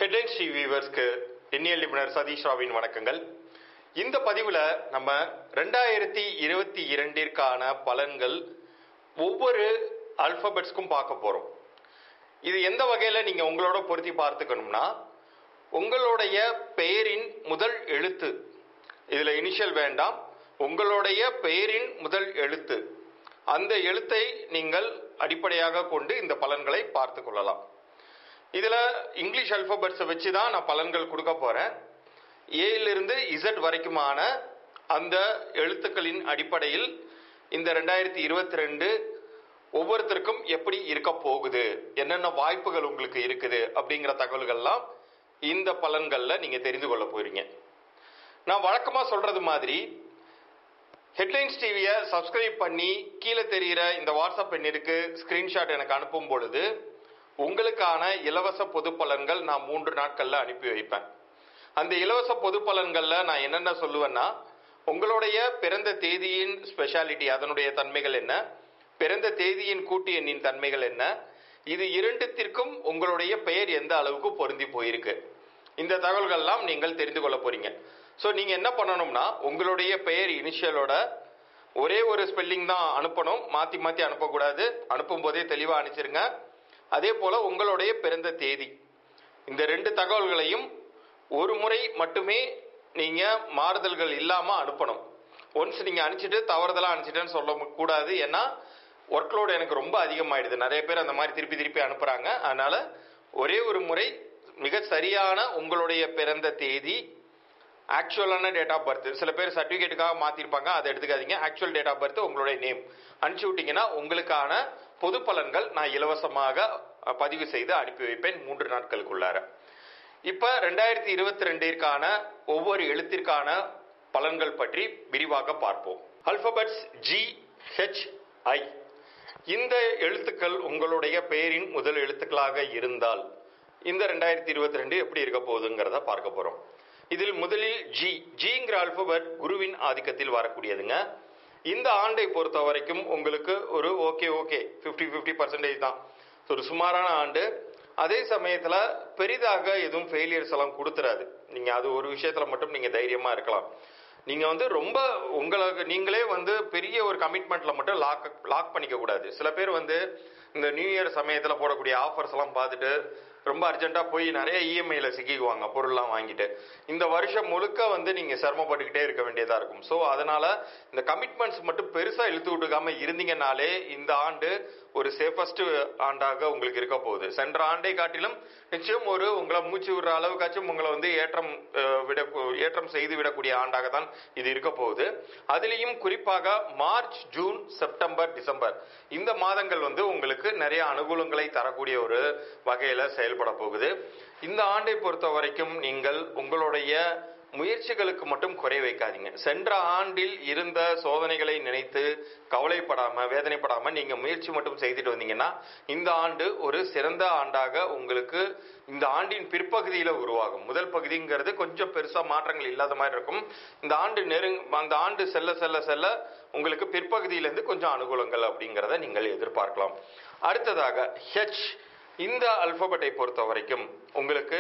headlines TV வியூவர்ஸ்க்கு எண்ணியல் நிபுணர் சதீஷ் ராவின் வணக்கங்கள் இந்த பதிவில் நம்ம ரெண்டாயிரத்தி இருபத்தி இரண்டிற்கான பலன்கள் ஒவ்வொரு அல்பபெட்ஸ்க்கும் பார்க்க போகிறோம் இது எந்த வகையில் நீங்கள் உங்களோட பொருத்தி பார்த்துக்கணும்னா உங்களுடைய பெயரின் முதல் எழுத்து இதில் இனிஷியல் வேண்டாம் உங்களுடைய பெயரின் முதல் எழுத்து அந்த எழுத்தை நீங்கள் அடிப்படையாக கொண்டு இந்த பலன்களை பார்த்து கொள்ளலாம் இதில் இங்கிலீஷ் அல்பபெட்ஸை வச்சு தான் நான் பலன்கள் கொடுக்க போகிறேன் ஏயிலிருந்து இசட் வரைக்குமான அந்த எழுத்துக்களின் அடிப்படையில் இந்த ரெண்டாயிரத்தி இருபத்தி ரெண்டு ஒவ்வொருத்தருக்கும் எப்படி இருக்க போகுது என்னென்ன வாய்ப்புகள் உங்களுக்கு இருக்குது அப்படிங்கிற தகவல்கள்லாம் இந்த பலன்களில் நீங்கள் தெரிந்து கொள்ள போறீங்க நான் வழக்கமாக சொல்கிறது மாதிரி ஹெட்லைன்ஸ் டிவியை சப்ஸ்கிரைப் பண்ணி கீழே தெரிகிற இந்த வாட்ஸ்அப் எண்ணிற்கு ஸ்க்ரீன்ஷாட் எனக்கு அனுப்பும் பொழுது உங்களுக்கான இலவச பொது பலன்கள் நான் மூன்று நாட்களில் அனுப்பி வைப்பேன் அந்த இலவச பொது பலன்களில் நான் என்னென்ன சொல்லுவேன்னா உங்களுடைய பிறந்த தேதியின் ஸ்பெஷாலிட்டி அதனுடைய தன்மைகள் என்ன பிறந்த தேதியின் கூட்டு எண்ணின் தன்மைகள் என்ன இது இரண்டுத்திற்கும் உங்களுடைய பெயர் எந்த அளவுக்கு பொருந்தி போயிருக்கு இந்த தகவல்கள்லாம் நீங்கள் தெரிந்து கொள்ள போறீங்க ஸோ நீங்கள் என்ன பண்ணணும்னா உங்களுடைய பெயர் இனிஷியலோட ஒரே ஒரு ஸ்பெல்லிங் தான் அனுப்பணும் மாற்றி மாற்றி அனுப்பக்கூடாது அனுப்பும் போதே தெளிவாக அனுப்பிச்சிருங்க அதே போல் உங்களுடைய பிறந்த தேதி இந்த ரெண்டு தகவல்களையும் ஒரு முறை மட்டுமே நீங்கள் மாறுதல்கள் இல்லாமல் அனுப்பணும் ஒன்ஸ் நீங்கள் அனுப்பிச்சிட்டு தவறுதலாக அனுப்பிச்சிட்டேன்னு சொல்லக்கூடாது ஏன்னா ஒர்க்லோடு எனக்கு ரொம்ப அதிகமாயிடுது நிறைய பேர் அந்த மாதிரி திருப்பி திருப்பி அனுப்புகிறாங்க அதனால் ஒரே ஒரு முறை மிக சரியான உங்களுடைய பிறந்த தேதி ஆக்சுவலான டேட் ஆஃப் பர்த் சில பேர் சர்டிஃபிகேட்டுக்காக மாற்றிருப்பாங்க அதை எடுத்துக்காதீங்க ஆக்சுவல் டேட் ஆஃப் பர்த் உங்களுடைய நேம் அனுப்பிச்சி விட்டீங்கன்னா உங்களுக்கான பொது பலன்கள் நான் இலவசமாக பதிவு செய்து அனுப்பி வைப்பேன் மூன்று நாட்களுக்குள்ளார இப்போ ரெண்டாயிரத்தி இருபத்தி ரெண்டிற்கான ஒவ்வொரு எழுத்திற்கான பலன்கள் பற்றி விரிவாக பார்ப்போம் அல்பபெட்ஸ் ஜி ஹெச் ஐ இந்த எழுத்துக்கள் உங்களுடைய பெயரின் முதல் எழுத்துக்களாக இருந்தால் இந்த ரெண்டாயிரத்தி இருபத்தி ரெண்டு எப்படி இருக்க போகுதுங்கிறத பார்க்க போறோம் இதில் முதலில் ஜி ஜிங்கிற அல்பபெட் குருவின் ஆதிக்கத்தில் வரக்கூடியதுங்க இந்த ஆண்டை பொறுத்த வரைக்கும் உங்களுக்கு ஒரு okay okay fifty fifty percentage தான் ஒரு சுமாரான ஆண்டு அதே சமயத்தில் பெரிதாக எதுவும் ஃபெயிலியர்ஸ் எல்லாம் கொடுத்துறாது நீங்கள் அது ஒரு விஷயத்தில் மட்டும் நீங்கள் தைரியமாக இருக்கலாம் நீங்கள் வந்து ரொம்ப உங்களுக்கு நீங்களே வந்து பெரிய ஒரு கமிட்மெண்ட்டில் மட்டும் லாக் லாக் பண்ணிக்க கூடாது சில பேர் வந்து இந்த நியூ இயர் சமயத்தில் போடக்கூடிய ஆஃபர்ஸ் எல்லாம் பார்த்துட்டு ரொம்ப அர்ஜென்ட்டாக போய் நிறைய இஎம்ஐயில் சிக்கிக்குவாங்க பொருள்லாம் வாங்கிட்டு இந்த வருஷம் முழுக்க வந்து நீங்கள் சிரமப்பட்டுக்கிட்டே இருக்க வேண்டியதாக இருக்கும் ஸோ அதனால் இந்த கமிட்மெண்ட்ஸ் மட்டும் பெருசாக இழுத்து விட்டுக்காம இருந்தீங்கனாலே இந்த ஆண்டு ஒரு சேஃபஸ்ட் ஆண்டாக உங்களுக்கு இருக்க போகுது சென்ற ஆண்டை காட்டிலும் நிச்சயம் ஒரு உங்களை மூச்சு விடுற அளவுக்காச்சும் உங்களை வந்து ஏற்றம் விட ஏற்றம் செய்து விடக்கூடிய ஆண்டாக தான் இது இருக்க போகுது அதுலேயும் குறிப்பாக மார்ச் ஜூன் செப்டம்பர் டிசம்பர் இந்த மாதங்கள் வந்து உங்களுக்கு நிறைய அனுகூலங்களை தரக்கூடிய ஒரு வகையில் செயல்பட போகுது இந்த ஆண்டை பொறுத்த வரைக்கும் நீங்கள் உங்களுடைய முயற்சிகளுக்கு மட்டும் குறை வைக்காதீங்க சென்ற ஆண்டில் இருந்த சோதனைகளை நினைத்து கவலைப்படாம வேதனைப்படாம நீங்க முயற்சி மட்டும் செய்துட்டு வந்தீங்கன்னா இந்த ஆண்டு ஒரு சிறந்த ஆண்டாக உங்களுக்கு இந்த ஆண்டின் பிற்பகுதியில உருவாகும் முதல் பகுதிங்கிறது கொஞ்சம் பெருசா மாற்றங்கள் இல்லாத மாதிரி இருக்கும் இந்த ஆண்டு நெருங் அந்த ஆண்டு செல்ல செல்ல செல்ல உங்களுக்கு பிற்பகுதியிலிருந்து கொஞ்சம் அனுகூலங்கள் அப்படிங்கிறத நீங்கள் எதிர்பார்க்கலாம் அடுத்ததாக ஹெச் இந்த அல்பபெட்டை பொறுத்த வரைக்கும் உங்களுக்கு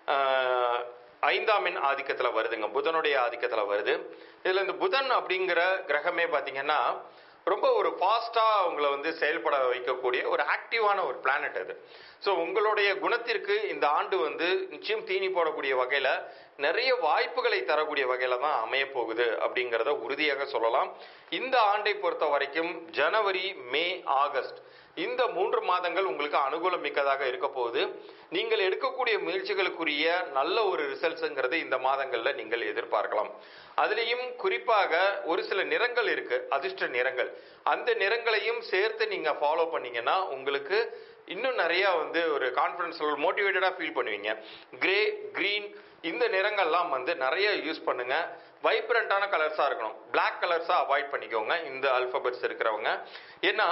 ஐந்தாம் எண் ஆதிக்கத்தில் வருதுங்க புதனுடைய ஆதிக்கத்தில் வருது இதில் இந்த புதன் அப்படிங்கிற கிரகமே பார்த்தீங்கன்னா ரொம்ப ஒரு ஃபாஸ்ட்டாக உங்களை வந்து செயல்பட வைக்கக்கூடிய ஒரு ஆக்டிவான ஒரு பிளானட் அது ஸோ உங்களுடைய குணத்திற்கு இந்த ஆண்டு வந்து நிச்சயம் தீனி போடக்கூடிய வகையில் நிறைய வாய்ப்புகளை தரக்கூடிய வகையில் தான் அமைய போகுது அப்படிங்கிறத உறுதியாக சொல்லலாம் இந்த ஆண்டை பொறுத்த வரைக்கும் ஜனவரி மே ஆகஸ்ட் இந்த மூன்று மாதங்கள் உங்களுக்கு அனுகூலம் மிக்கதாக இருக்க போகுது நீங்கள் எடுக்கக்கூடிய முயற்சிகளுக்குரிய நல்ல ஒரு ரிசல்ட்ஸுங்கிறது இந்த மாதங்களில் நீங்கள் எதிர்பார்க்கலாம் அதுலேயும் குறிப்பாக ஒரு சில நிறங்கள் இருக்கு அதிர்ஷ்ட நிறங்கள் அந்த நிறங்களையும் சேர்த்து நீங்கள் ஃபாலோ பண்ணீங்கன்னா உங்களுக்கு இன்னும் நிறைய வந்து ஒரு கான்ஃபிடன்ஸ் மோட்டிவேட்டடாக ஃபீல் பண்ணுவீங்க கிரே க்ரீன் இந்த நிறங்கள்லாம் வந்து நிறைய யூஸ் பண்ணுங்க வைப்ரண்டான கலர்ஸாக இருக்கணும் பிளாக் கலர்ஸாக அவாய்ட் பண்ணிக்கோங்க இந்த அல்பபெட்ஸ் இருக்கிறவங்க ஏன்னா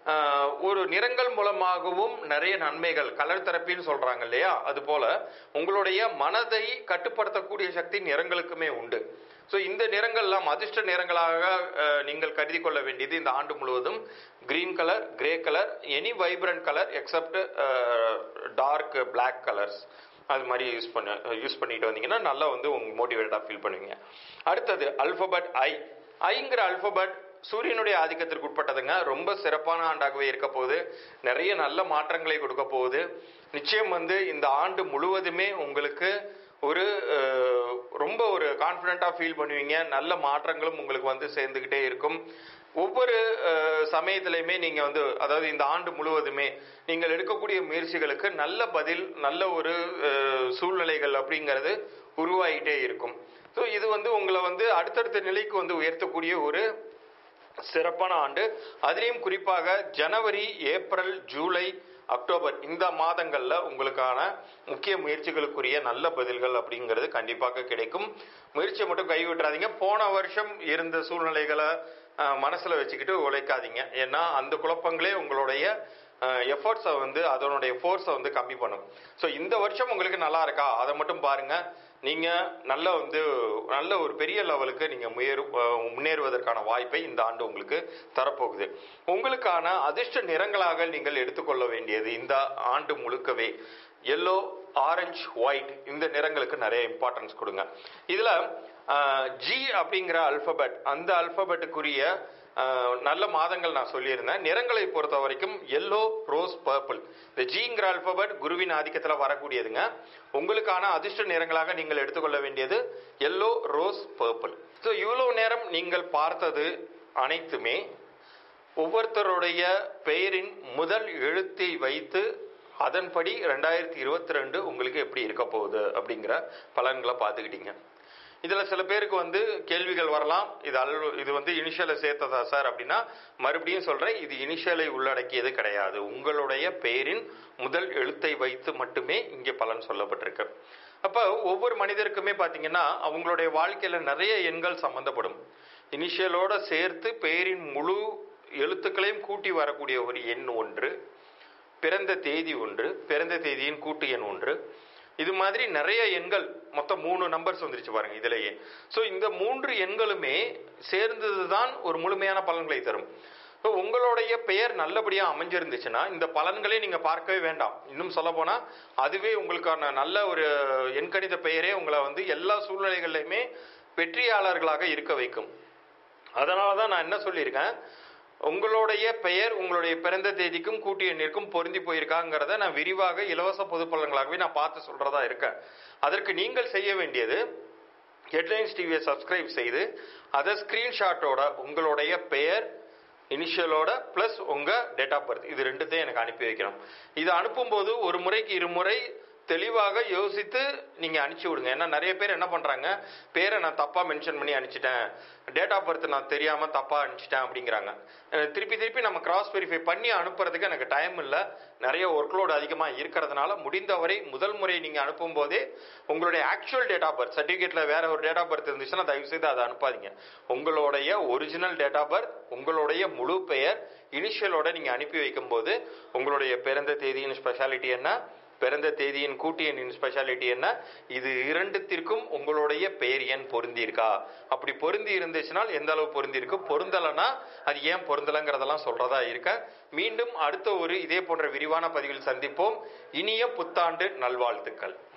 ஒரு நிறங்கள் மூலமாகவும் நிறைய நன்மைகள் கலர் தெரப்பின்னு சொல்றாங்க இல்லையா அது போல உங்களுடைய மனதை கட்டுப்படுத்தக்கூடிய சக்தி நிறங்களுக்குமே உண்டு ஸோ இந்த நிறங்கள்லாம் அதிர்ஷ்ட நிறங்களாக நீங்கள் கருதி கொள்ள வேண்டியது இந்த ஆண்டு முழுவதும் green colour grey colour any vibrant colour except dark black colours அது மாதிரி யூஸ் பண்ண யூஸ் பண்ணிட்டு வந்தீங்கன்னா நல்லா வந்து உங்க மோட்டிவேட்டடாக ஃபீல் பண்ணுவீங்க அடுத்தது அல்பபெட் ஐ ஐங்கிற அல்பபெட் சூரியனுடைய ஆதிக்கத்திற்கு உட்பட்டதுங்க ரொம்ப சிறப்பான ஆண்டாகவே இருக்க போகுது நிறைய நல்ல மாற்றங்களை கொடுக்க போகுது நிச்சயம் வந்து இந்த ஆண்டு முழுவதுமே உங்களுக்கு ஒரு அஹ், ரொம்ப ஒரு கான்ஃபிடென்ட்டாக ஃபீல் பண்ணுவீங்க நல்ல மாற்றங்களும் உங்களுக்கு வந்து சேர்ந்துக்கிட்டே இருக்கும் ஒவ்வொரு அஹ், சமயத்திலையுமே நீங்கள் வந்து அதாவது இந்த ஆண்டு முழுவதுமே நீங்கள் எடுக்கக்கூடிய முயற்சிகளுக்கு நல்ல பதில் நல்ல ஒரு அஹ், சூழ்நிலைகள் அப்படிங்கிறது உருவாகிட்டே இருக்கும் ஸோ இது வந்து உங்களை வந்து அடுத்தடுத்த நிலைக்கு வந்து உயர்த்தக்கூடிய ஒரு சிறப்பான ஆண்டு அதிலையும் குறிப்பாக ஜனவரி ஏப்ரல் ஜூலை அக்டோபர் இந்த மாதங்கள்ல உங்களுக்கான முக்கிய முயற்சிகளுக்குரிய நல்ல பதில்கள் அப்படிங்கிறது கண்டிப்பாக கிடைக்கும் முயற்சியை மட்டும் கைவிட்டுறாதீங்க போன வருஷம் இருந்த சூழ்நிலைகளை அஹ், மனசுல வச்சுக்கிட்டு உழைக்காதீங்க ஏன்னா அந்த குழப்பங்களே உங்களுடைய எஃபர்ட்ஸை வந்து அதனுடைய ஃபோர்ஸை வந்து கம்மி பண்ணும் ஸோ இந்த வருஷம் உங்களுக்கு நல்லா இருக்கா அதை மட்டும் பாருங்க நீங்க நல்ல வந்து நல்ல ஒரு பெரிய லெவலுக்கு நீங்க முயறு அஹ், முன்னேறுவதற்கான வாய்ப்பை இந்த ஆண்டு உங்களுக்கு தரப்போகுது உங்களுக்கான அதிர்ஷ்ட நிறங்களாக நீங்கள் எடுத்துக்கொள்ள வேண்டியது இந்த ஆண்டு முழுக்கவே எல்லோ ஆரஞ்சு ஒயிட் இந்த நிறங்களுக்கு நிறைய இம்பார்ட்டன்ஸ் கொடுங்க இதுல ஜி அப்படிங்கிற அல்பபெட் அந்த அல்பபெட்டுக்குரிய அஹ், நல்ல மாதங்கள் நான் சொல்லியிருந்தேன் நிறங்களை பொறுத்த வரைக்கும் எல்லோ ரோஸ் பர்பிள் இந்த ஜிங்கிற அல்பபெட் குருவின் ஆதிக்கத்தில் வரக்கூடியதுங்க உங்களுக்கான அதிர்ஷ்ட நிறங்களாக நீங்கள் எடுத்துக்கொள்ள வேண்டியது எல்லோ ரோஸ் பர்பிள் ஸோ இவ்வளோ நேரம் நீங்கள் பார்த்தது அனைத்துமே ஒவ்வொருத்தருடைய பெயரின் முதல் எழுத்தை வைத்து அதன்படி ரெண்டாயிரத்தி இருபத்தி ரெண்டு உங்களுக்கு எப்படி இருக்க போகுது அப்படிங்கிற பலன்களை பார்த்துக்கிட்டீங்க இதில் சில பேருக்கு வந்து கேள்விகள் வரலாம் இது அல் இது வந்து இனிஷியலை சேர்த்ததா சார் அப்படின்னா மறுபடியும் சொல்கிறேன் இது இனிஷியலை உள்ளடக்கியது கிடையாது உங்களுடைய பெயரின் முதல் எழுத்தை வைத்து மட்டுமே இங்கே பலன் சொல்லப்பட்டிருக்கு அப்போ ஒவ்வொரு மனிதருக்குமே பார்த்தீங்கன்னா அவங்களுடைய வாழ்க்கையில் நிறைய எண்கள் சம்மந்தப்படும் இனிஷியலோட சேர்த்து பெயரின் முழு எழுத்துக்களையும் கூட்டி வரக்கூடிய ஒரு எண் ஒன்று பிறந்த தேதி ஒன்று பிறந்த தேதியின் கூட்டு எண் ஒன்று இது மாதிரி நிறைய எண்கள் மொத்தம் மூணு நம்பர்ஸ் வந்துருச்சு பாருங்க இதுலயே ஸோ இந்த மூன்று எண்களுமே சேர்ந்தது தான் ஒரு முழுமையான பலன்களை தரும் ஸோ உங்களுடைய பெயர் நல்லபடியாக அமைஞ்சிருந்துச்சுன்னா இந்த பலன்களே நீங்கள் பார்க்கவே வேண்டாம் இன்னும் சொல்ல போனால் அதுவே உங்களுக்கான நல்ல ஒரு எண்கணித பெயரே உங்களை வந்து எல்லா சூழ்நிலைகள்லையுமே வெற்றியாளர்களாக இருக்க வைக்கும் அதனால தான் நான் என்ன சொல்லியிருக்கேன் உங்களுடைய பெயர் உங்களுடைய பிறந்த தேதிக்கும் கூட்டு எண்ணிற்கும் பொருந்தி போயிருக்காங்கிறத நான் விரிவாக இலவச பொது பலன்களாகவே நான் பார்த்து சொல்றதா இருக்கேன் அதற்கு நீங்கள் செய்ய வேண்டியது ஹெட்லைன்ஸ் டிவியை சப்ஸ்கிரைப் செய்து அதை ஸ்கிரீன்ஷாட்டோட உங்களுடைய பெயர் இனிஷியலோட ப்ளஸ் உங்கள் டேட் ஆஃப் பர்த் இது ரெண்டுத்தையும் எனக்கு அனுப்பி வைக்கணும் இது அனுப்பும்போது ஒரு முறைக்கு இருமுறை தெளிவாக யோசித்து நீங்கள் அனுப்பிச்சி விடுங்க ஏன்னா நிறைய பேர் என்ன பண்ணுறாங்க பேரை நான் தப்பாக மென்ஷன் பண்ணி அனுப்பிச்சிட்டேன் டேட் ஆஃப் பர்த் நான் தெரியாமல் தப்பாக அனுப்பிச்சிட்டேன் அப்படிங்கிறாங்க அஹ் திருப்பி திருப்பி நம்ம கிராஸ் வெரிஃபை பண்ணி அனுப்புறதுக்கு எனக்கு டைம் இல்லை நிறைய ஒர்க்லோடு அதிகமாக இருக்கிறதுனால முடிந்தவரை முதல் முறை நீங்கள் அனுப்பும் போதே உங்களுடைய ஆக்சுவல் டேட் ஆஃப் பர்த் சர்டிஃபிகேட்டில் வேற ஒரு டேட் ஆஃப் பர்த் இருந்துச்சுன்னா தயவு செய்து அதை அனுப்பாதீங்க உங்களுடைய ஒரிஜினல் டேட் ஆஃப் பர்த் உங்களுடைய முழு பெயர் இனிஷியலோட நீங்கள் அனுப்பி வைக்கும்போது உங்களுடைய பிறந்த தேதியின் ஸ்பெஷாலிட்டி என்ன பிறந்த தேதியின் கூட்டு எண்ணின் ஸ்பெஷாலிட்டி என்ன இது இரண்டுத்திற்கும் உங்களுடைய பெயர் எண் பொருந்தி இருக்கா அப்படி பொருந்தி இருந்துச்சுனால் எந்த அளவு பொருந்தி இருக்கு பொருந்தலைன்னா அது ஏன் பொருந்தலைங்கிறதெல்லாம் சொல்றதா இருக்க மீண்டும் அடுத்த ஒரு இதே போன்ற விரிவான பதிவில் சந்திப்போம் இனிய புத்தாண்டு நல்வாழ்த்துக்கள்